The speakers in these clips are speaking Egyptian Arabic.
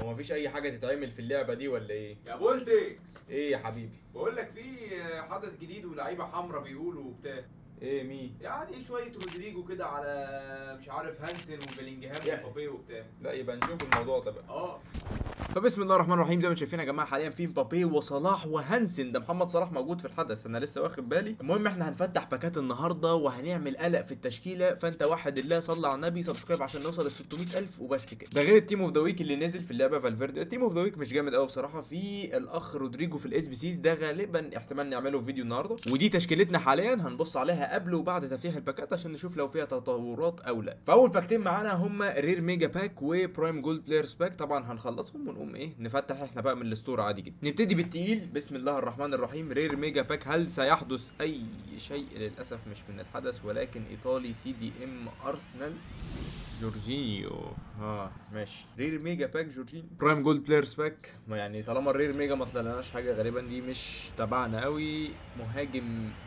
هو مفيش اي حاجه تتعمل في اللعبه دي ولا ايه يا بولتكس ايه يا حبيبي بقول لك في حدث جديد ولاعيبه حمراء بيقولوا وبتاع ايه مين يعني شويه رودريجو كده على مش عارف هانسن وبيلينجهام يعني. ومبابي وبتاع لا يبقى نشوف الموضوع ده بقى اه فبسم الله الرحمن الرحيم زي ما شايفين يا جماعه حاليا في مبابي وصلاح وهانسن ده محمد صلاح موجود في الحدث انا لسه واخد بالي المهم احنا هنفتح باكات النهارده وهنعمل قلق في التشكيله فانت واحد الله صلى على النبي سبسكرايب عشان نوصل ل 600000 وبس كده ده غير التيم اوف ذا ويك اللي نزل في اللعبه فالفيردي التيم اوف ذا ويك مش جامد قوي بصراحه في الاخ رودريجو في الاس بي سيز ده غالبا احتمال نعمله في فيديو النهارده ودي تشكيلتنا حاليا هنبص عليها قبل وبعد تفتيح الباكات عشان نشوف لو فيها تطورات او لا فاول باكتين معانا هما رير ميجا باك وبرايم جولد بلايرز باك طبعا هنخلصهم ونقوم ايه نفتح احنا بقى من الستور عادي جدا نبتدي بالتقيل بسم الله الرحمن الرحيم رير ميجا باك هل سيحدث اي شيء للاسف مش من الحدث ولكن ايطالي سي دي ام ارسنال جورجينيو ها ماشي رير ميجا باك جورجينيو برايم جولد بلايرز باك ما يعني طالما الرير ميجا ما طلعناش حاجه غالبا دي مش تبعنا قوي مهاجم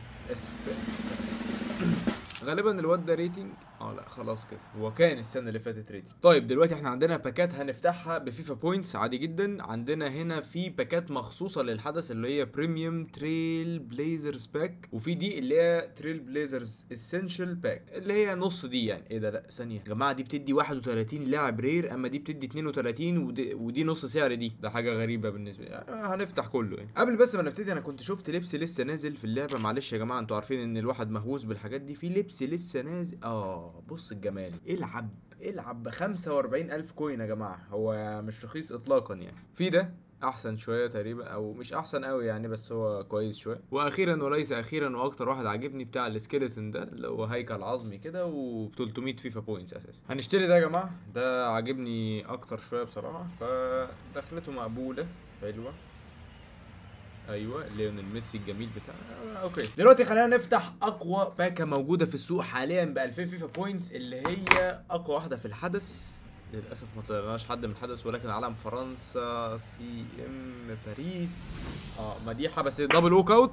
اسباني غالبا الواد ده ريتنج اه لا خلاص كده هو كان السنه اللي فاتت ريتنج طيب دلوقتي احنا عندنا باكات هنفتحها بفيفا بوينتس عادي جدا عندنا هنا في باكات مخصوصه للحدث اللي هي بريميوم تريل بليزرز باك وفي دي اللي هي تريل بليزرز اسينشال باك اللي هي نص دي يعني ايه ده لا ثانيه يا جماعه دي بتدي 31 لاعب رير اما دي بتدي 32 ودي, ودي نص سعر دي ده حاجه غريبه بالنسبه لي آه، هنفتح كله يعني قبل بس ما نبتدي انا كنت شفت لبس لسه نازل في اللعبه معلش يا جماعه انتوا عارفين ان الواحد مهووس بالحاجات دي في لبس لسه نازل اه بص الجمال العب العب ب 45000 كوين يا جماعه هو مش رخيص اطلاقا يعني في ده احسن شويه تقريبا او مش احسن قوي يعني بس هو كويس شويه واخيرا وليس اخيرا واكتر واحد عاجبني بتاع السكيلتون ده اللي هو هيكل عظمي كده و 300 فيفا بوينتس اساسا هنشتري ده يا جماعه ده عاجبني اكتر شويه بصراحه فدخلته مقبوله حلوه ايوه ليونيل ميسي الجميل بتاع آه، اوكي دلوقتي خلينا نفتح اقوى باكه موجوده في السوق حاليا ب 2000 فيفا بوينتس اللي هي اقوى واحده في الحدث للاسف ما طلعناش حد من الحدث ولكن علم فرنسا سي ام باريس اه مديحه بس دبل ووك اوت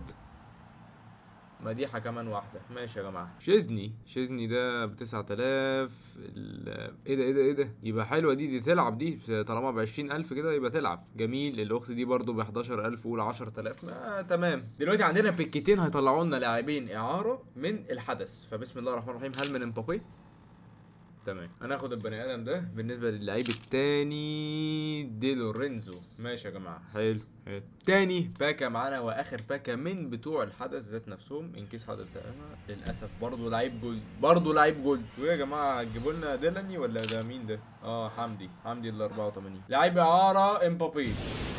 مديحه كمان واحده ماشي يا جماعه شيزني شيزني ده ب 9000 ال- ايه ده ايه ده ايه ده يبقى حلوه دي دي تلعب دي طالما ب 20000 كده يبقى تلعب جميل الاخت دي برضو ب 11000 قول 10000 ما تمام دلوقتي عندنا بيكتين هيطلعوا لنا لاعبين اعاره من الحدث فبسم الله الرحمن الرحيم هل من امبابي تمام هناخد البني ادم ده بالنسبه للعيب التاني دي لورينزو ماشي يا جماعه حلو حلو تاني باكا معانا واخر باكا من بتوع الحدث ذات نفسهم ان كيس حدث ده للاسف برضه لعيب جولد برضه لعيب جولد ويا يا جماعه هتجيبوا لنا ديلاني ولا ده مين ده اه حمدي حمدي ال 84 لعيب اعاره امبابي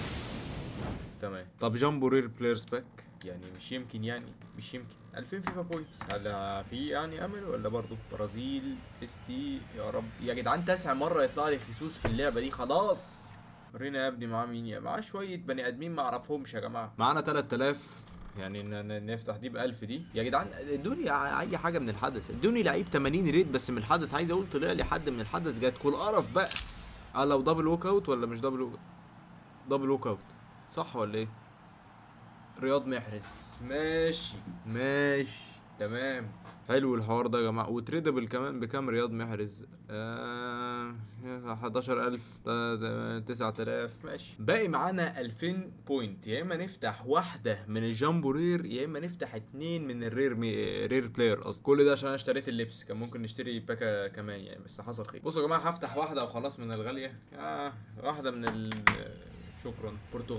تمام طب جامبو رير بلايرز باك يعني مش يمكن يعني مش يمكن 2000 فيفا بوينتس هل في يعني امل ولا برضه برازيل اس تي يا رب يا جدعان تاسع مره يطلع لي خيسوس في اللعبه دي خلاص ورينا يا ابني معاه مين يا معاه شويه بني ادمين ما اعرفهمش يا جماعه معانا 3000 يعني ن- ن- نفتح دي ب 1000 دي يا جدعان ادوني ع- اي حاجه من الحدث ادوني لعيب 80 ريت بس من الحدث عايز اقول طلع لي حد من الحدث جات كل قرف بقى اه لو دبل ووك اوت ولا مش دبل ووك دبل ووك اوت صح ولا ايه رياض محرز ماشي ماشي تمام حلو الحوار ده يا جماعه وتريدبل كمان بكام رياض محرز آه 11000 ده- ده 9000 ماشي باقي معانا 2000 بوينت يا اما نفتح واحده من الجامبو رير يا اما نفتح اتنين من الرير مي... رير بلاير قصدي كل ده عشان انا اشتريت اللبس كان ممكن نشتري باكا كمان يعني بس حصل خير بصوا يا جماعه هفتح واحده وخلاص من الغاليه آه واحده من ال شكرا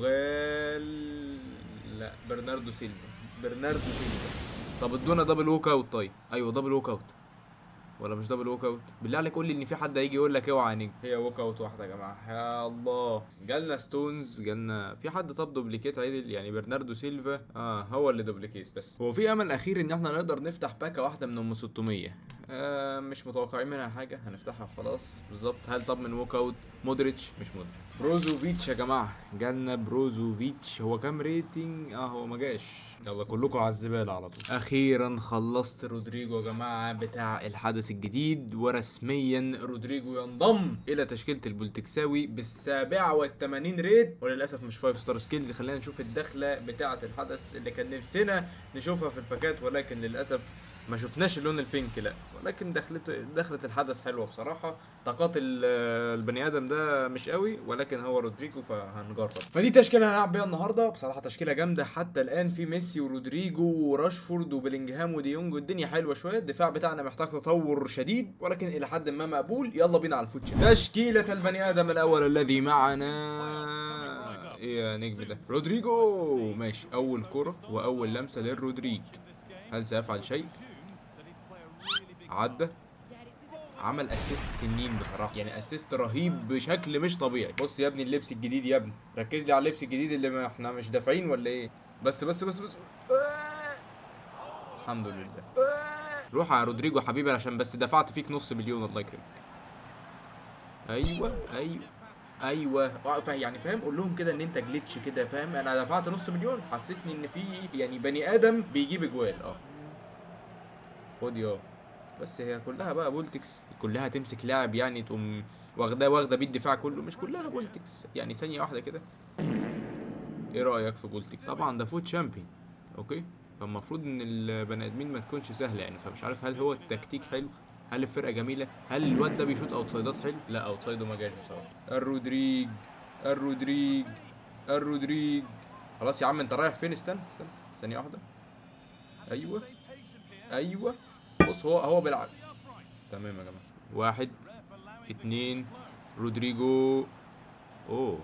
برتغال لا برناردو سيلفا برناردو سيلفا طب ادونا دبل ووك اوت طيب ايوه دبل ووك اوت ولا مش دبل ووك اوت بالله عليك قول لي ان في حد هيجي يقول لك اوعى يا نجم هي ووك اوت واحده يا جماعه يا الله جالنا ستونز جالنا في حد طب دوبليكيت عدل يعني برناردو سيلفا اه هو اللي دوبليكيت بس هو في امل اخير ان احنا نقدر نفتح باكه واحده من ام 600 آه مش متوقعين منها حاجه هنفتحها وخلاص بالظبط هل طب من ووك اوت مودريتش مش مودريتش بروزوفيتش يا جماعه جالنا بروزوفيتش هو كام ريتنج اه هو ما جاش يلا كلكم على الزباله على طول اخيرا خلصت رودريجو يا جماعه بتاع الحدث الجديد ورسميا رودريجو ينضم الى تشكيله البولتكساوي بالسابعة والثمانين ريت وللاسف مش 5 ستار سكيلز خلينا نشوف الدخله بتاعه الحدث اللي كان نفسنا نشوفها في الباكات ولكن للاسف ما شفناش اللون البينك لا ولكن دخلت دخلت الحدث حلوه بصراحه طاقات ال- البني ادم ده مش قوي ولكن هو رودريجو فهنجرب فدي تشكيله هنلعب بيها النهارده بصراحه تشكيله جامده حتى الان في ميسي ورودريجو وراشفورد وبلينجهام وديونج والدنيا حلوه شويه الدفاع بتاعنا محتاج تطور شديد ولكن الى حد ما مقبول يلا بينا على الفوتش تشكيله البني ادم الاول الذي معنا ايه يا نجم ده رودريجو ماشي اول كره واول لمسه للرودريج هل سيفعل شيء عدى عمل اسيست تنين بصراحه يعني اسيست رهيب بشكل مش طبيعي بص يا ابني اللبس الجديد يا ابني ركز لي على اللبس الجديد اللي ما احنا مش دافعين ولا ايه بس بس بس بس الحمد لله روح يا رودريجو حبيبي عشان بس دفعت فيك نص مليون الله يكرمك ايوه ايوه ايوه آه، فا- يعني فاهم قول لهم كده ان انت جليتش كده فاهم انا دفعت نص مليون حسسني ان في يعني بني ادم بيجيب اجوال اه خد يا بس هي كلها بقى بولتكس كلها تمسك لاعب يعني تقوم واخده واخده بيه الدفاع كله مش كلها بولتكس يعني ثانيه واحده كده ايه رايك في بولتك طبعا ده فوت شامبيون اوكي فالمفروض ان البني ادمين ما تكونش سهله يعني فمش عارف هل هو التكتيك حلو هل الفرقه جميله هل الواد ده بيشوط اوتسايدات حلو لا اوتسايده ما جاش بصراحه الرودريج الرودريج الرودريج خلاص يا عم انت رايح فين استنى استنى ثانيه واحده ايوه ايوه بص هو هو بيلعب تمام يا جماعه واحد اتنين رودريجو اوه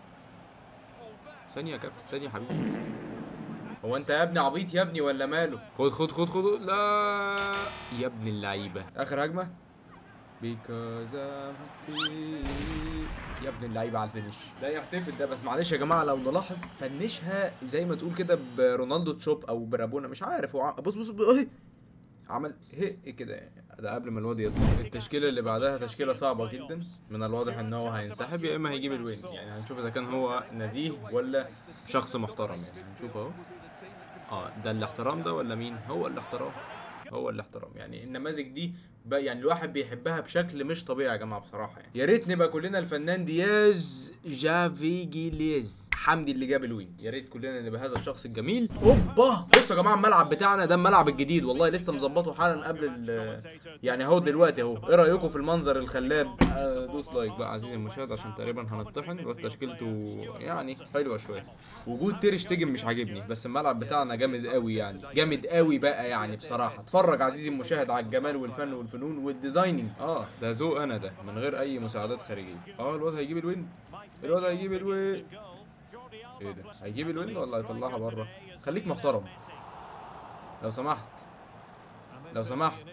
ثانية يا كابتن ثانية يا حبيبي هو انت يا ابني عبيط يا ابني ولا ماله خد خد خد خد لا يا ابن اللعيبة اخر هجمة because I'm happy يا ابن اللعيبة على الفينش لا يحتفل ده بس معلش يا جماعة لو نلاحظ فنشها زي ما تقول كده برونالدو تشوب او برابونا مش عارف هو ع- بص بص, بص اهي عمل هق كده يعني ده قبل ما الواد يطلع التشكيله اللي بعدها تشكيله صعبه جدا من الواضح ان هو هينسحب يا اما هيجيب الوين يعني هنشوف اذا كان هو نزيه ولا شخص محترم يعني هنشوف اهو اه ده الاحترام ده ولا مين هو الاحترام هو الاحترام يعني النماذج دي بقى يعني الواحد بيحبها بشكل مش طبيعي يا جماعه بصراحه يعني يا ريت نبقى كلنا الفنان دياز جافيجيليز حمدي اللي جاب الوين يا ريت كلنا نبقى هذا الشخص الجميل اوبا بصوا يا جماعه الملعب بتاعنا ده الملعب الجديد والله لسه مظبطه حالا قبل ال يعني اهو دلوقتي اهو ايه رايكم في المنظر الخلاب آه، دوس لايك بقى عزيزي المشاهد عشان تقريبا هنطحن وتشكيلته يعني حلوه شويه وجود تير شتيجن مش عاجبني بس الملعب بتاعنا جامد قوي يعني جامد قوي بقى يعني بصراحه اتفرج عزيزي المشاهد على الجمال والفن والفنون والديزايننج اه ده ذوق انا ده من غير اي مساعدات خارجيه اه الواد هيجيب الوين الواد هيجيب الوين ايه ده هيجيب الوين ولا هيطلعها بره خليك محترم لو سمحت لو سمحت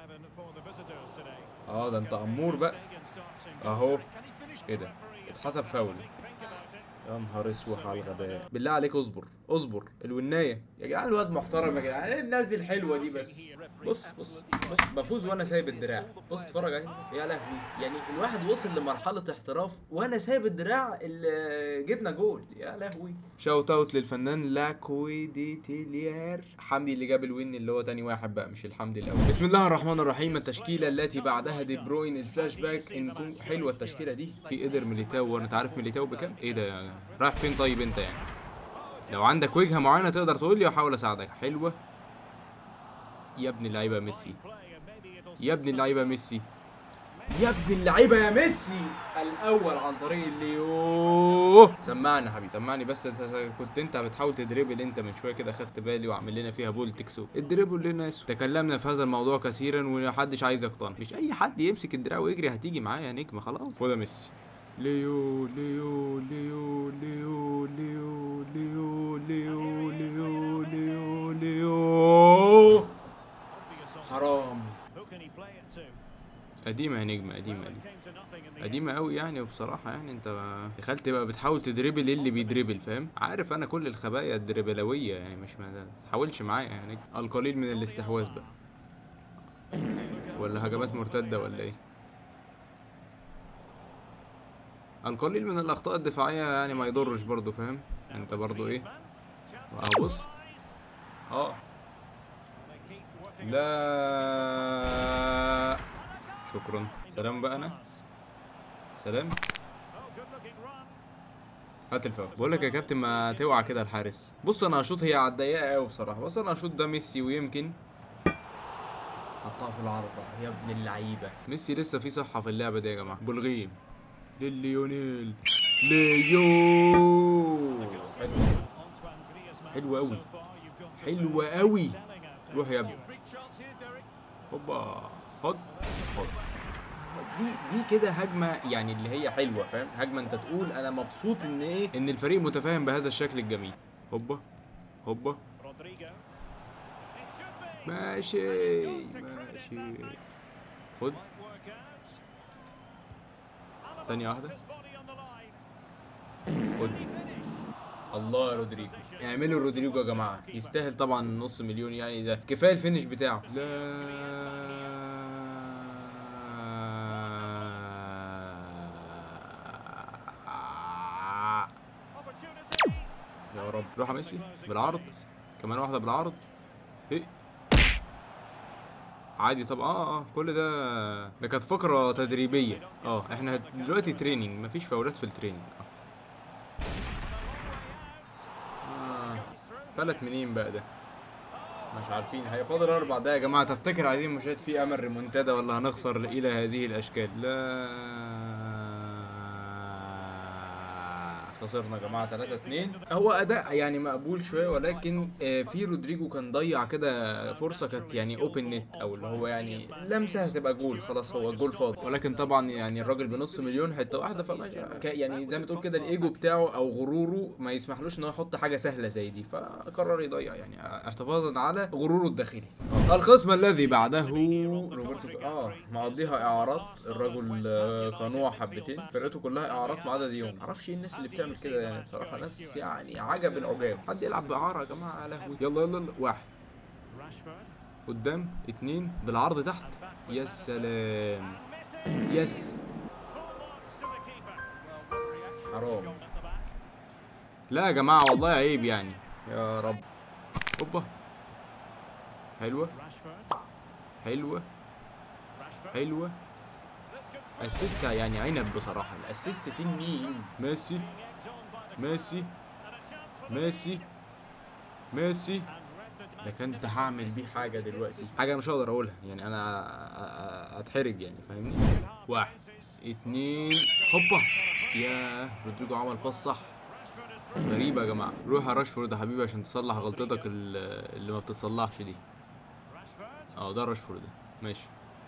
اه ده انت امور بقى اهو ايه ده اتحسب فاول يا نهار اسود على الغباء بالله عليك اصبر اصبر الونايه يا جدعان الواد محترم يا جدعان ايه الناس دي الحلوه دي بس بص بص بص بفوز وانا سايب الدراع بص اتفرج اهي يا لهوي يعني الواحد وصل لمرحله احتراف وانا سايب الدراع اللي جبنا جول يا لهوي شوت اوت للفنان لاكويديتيليار حمدي اللي جاب الوين اللي هو تاني واحد بقى مش الحمدي الاول بسم الله الرحمن الرحيم التشكيله التي بعدها دي بروين الفلاش باك ان كون حلوه التشكيله دي في قدر ميليتاو وانا تعرف ميليتاو بكام ايه ده يعني رايح فين طيب انت يعني لو عندك وجهه معينه تقدر تقول لي واحاول اساعدك حلوه يا ابن اللعيبه ميسي يا ابن اللعيبه ميسي يا ابن اللعيبه يا ميسي الاول عن طريق الليو سمعني يا حبيبي سمعني بس ت- ت- كنت انت بتحاول تدريبل انت من شويه كده خدت بالي وعامل لنا فيها بولتكس الدريبل لنا اسود تكلمنا في هذا الموضوع كثيرا ومحدش عايز يقتنع مش اي حد يمسك الدراع ويجري هتيجي معايا يا نجم خلاص وده ميسي ليو ليو ليو ليو ليو ليو ليو ليو ليو ليو حرام قديمة يا نجم قديمة قديمة قديمة قوي يعني وبصراحة يعني انت دخلت بقى بتحاول تدريبل اللي بيدريبل فاهم عارف انا كل الخبايا الدريبلوية يعني مش ما تحاولش معايا يعني القليل من الاستحواذ بقى ولا هجمات مرتدة ولا ايه القليل من الاخطاء الدفاعية يعني ما يضرش برضو فاهم انت برضو ايه اه بص اه لا شكرا سلام بقى انا سلام هات الفاول بقول لك يا كابتن ما توعى كده الحارس بص انا هشوط هي على الضيقه قوي بصراحه بص انا هشوط ده ميسي ويمكن حطها في العارضة يا ابن اللعيبة ميسي لسه في صحة في اللعبة دي يا جماعة بلغيم لليونيل ليو حلو قوي حلو قوي روح يا ابني هوبا هوب هوب دي دي كده هجمه يعني اللي هي حلوه فاهم هجمه انت تقول انا مبسوط ان ايه ان الفريق متفاهم بهذا الشكل الجميل هوبا هوبا ماشي ماشي خد ثانيه واحده خد الله يا رودريجو اعملوا رودريجو يا جماعه يستاهل طبعا نص مليون يعني ده كفايه الفينش بتاعه لا يا رب روح يا ميسي بالعرض كمان واحده بالعرض هي عادي طب اه اه كل ده ده كانت فقره تدريبيه اه احنا دلوقتي تريننج مفيش فاولات في التريننج اه آه. فلت منين بقى ده مش عارفين هي فاضل اربع دقايق يا جماعه تفتكر عايزين مشاهد في امل ريمونتادا ولا هنخسر الى هذه الاشكال لا خسرنا يا جماعه 3 2 هو اداء يعني مقبول شويه ولكن آه، في رودريجو كان ضيع كده فرصه كانت يعني اوبن نت او اللي هو يعني لمسه هتبقى جول خلاص هو الجول فاضي ولكن طبعا يعني الراجل بنص مليون حته واحده فماشي ك- يعني زي ما تقول كده الايجو بتاعه او غروره ما يسمحلوش ان هو يحط حاجه سهله زي دي فقرر يضيع يعني احتفاظا على غروره الداخلي الخصم الذي بعده روبرتو اه مقضيها اعارات الرجل آه، قنوع حبتين فرقته كلها اعارات ما عدا ديون معرفش ايه الناس اللي بتعمل كده يعني بصراحه ناس يعني عجب العجاب حد يلعب باعاره يا جماعه يا لهوي يلا يلا يلا واحد قدام اتنين بالعرض تحت يا سلام يس حرام لا يا جماعه والله عيب يعني يا رب اوبا حلوه حلوه حلوه اسيست يعني عنب بصراحه الاسيست تنين ميسي ميسي ميسي ميسي ده كنت هعمل بيه حاجه دلوقتي حاجه مش هقدر اقولها يعني انا أ- أ- اتحرج يعني فاهمني واحد اتنين هوبا يا رودريجو عمل باص صح غريبة يا جماعة روح يا راشفورد يا حبيبي عشان تصلح غلطتك ال- اللي ما بتتصلحش دي اه ده راشفورد ماشي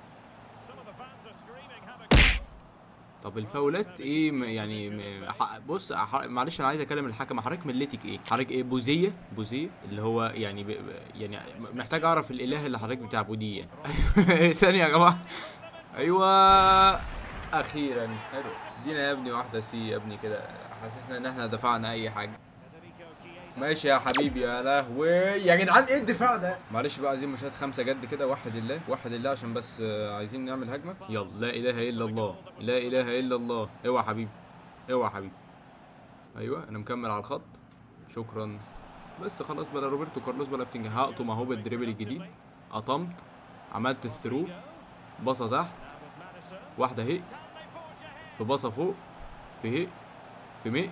طب الفاولات ايه م- يعني م- ح- بص ح- معلش انا عايز اكلم الحكم حضرتك ملتك ايه حضرتك ايه بوزيه بوزيه اللي هو يعني ب... ب- يعني محتاج اعرف الاله اللي حضرتك بتاع بوديه يعني ثانيه يا جماعه ايوه اخيرا حلو ادينا يا ابني واحده سي يا ابني كده حاسسنا ان احنا دفعنا اي حاجه ماشي يا حبيبي يا لهوي يا جدعان ايه الدفاع ده معلش بقى عايزين مشاهد خمسة جد كده وحد الله وحد الله عشان بس آه، عايزين نعمل هجمة يلا لا اله الا الله لا اله الا الله اوعى حبيبي اوعى حبيبي ايوه انا مكمل على الخط شكرا بس خلاص بلا روبرتو كارلوس بلا بتنج هقطم اهو بالدريبل الجديد قطمت عملت الثرو باصة تحت واحدة هي في باصة فوق في هي في مي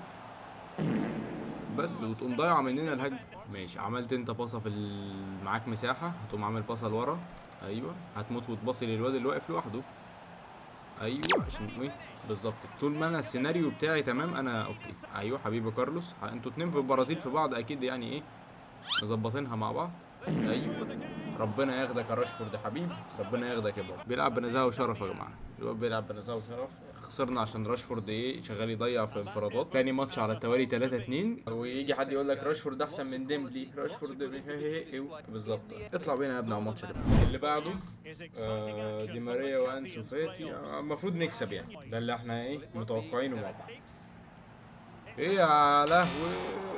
بس وتقوم ضايعه مننا الهجمه ماشي عملت انت باصه في ال... معاك مساحه هتقوم عامل باصه لورا ايوه هتموت وتباصي للواد اللي واقف لوحده ايوه عشان ايه بالظبط طول ما انا السيناريو بتاعي تمام انا اوكي ايوه حبيبي كارلوس ه- انتوا اتنين في البرازيل في بعض اكيد يعني ايه مظبطينها مع بعض ايوه ربنا ياخدك يا راشفورد يا حبيبي ربنا ياخدك يا بابا بيلعب بنزاهه وشرف يا جماعه الواد بيلعب بنزاهه وشرف خسرنا عشان راشفورد ايه شغال يضيع في انفرادات تاني ماتش على التوالي 3 2 ويجي حد يقول لك راشفورد احسن من ديمبلي راشفورد بي- هي هي هي بالظبط اطلع بينا يا ابني على الماتش اللي بعده. اللي بعده آه دي ماريا وانسو فاتي آه، المفروض نكسب يعني ده اللي احنا ايه متوقعينه مع بعض ايه يا لهوي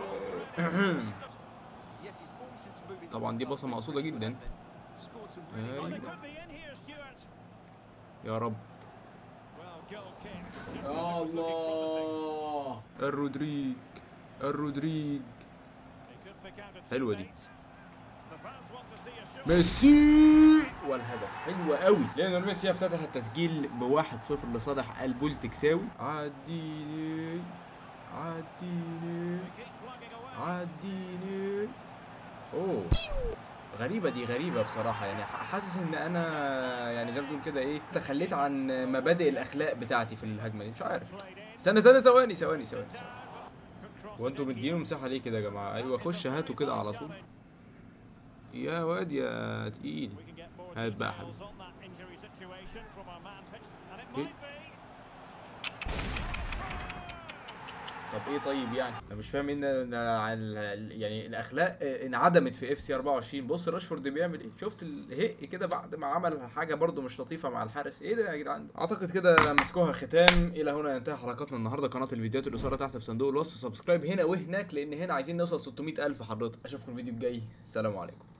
طبعا دي باصه مقصوده جدا ايوه يا رب يا الله الرودريج الرودريج حلوه دي ميسي والهدف حلوة قوي ليونيل ميسي افتتح التسجيل بواحد صفر لصالح البول تكساوي عديني عديني عديني اوه غريبة دي غريبة بصراحة يعني ح- حاسس ان انا يعني زي ما بتقول كده ايه تخليت عن مبادئ الاخلاق بتاعتي في الهجمة دي مش عارف استنى استنى ثواني ثواني ثواني ثواني. هو انتوا مدينه مساحة ليه كده يا جماعة ايوه خش هاتوا كده على طول يا واد يا تقيل هات بقى يا حبيبي إيه؟ طب ايه طيب يعني انا مش فاهم ان إن ال- يعني الاخلاق انعدمت في اف سي 24 بص راشفورد بيعمل ايه شفت الهق كده بعد ما عمل حاجه برده مش لطيفه مع الحارس ايه ده يا جدعان اعتقد كده مسكوها ختام الى هنا ينتهي حلقاتنا النهارده قناه الفيديوهات القصيره تحت في صندوق الوصف سبسكرايب هنا وهناك لان هنا عايزين نوصل 600 الف حضرتك اشوفكم الفيديو الجاي سلام عليكم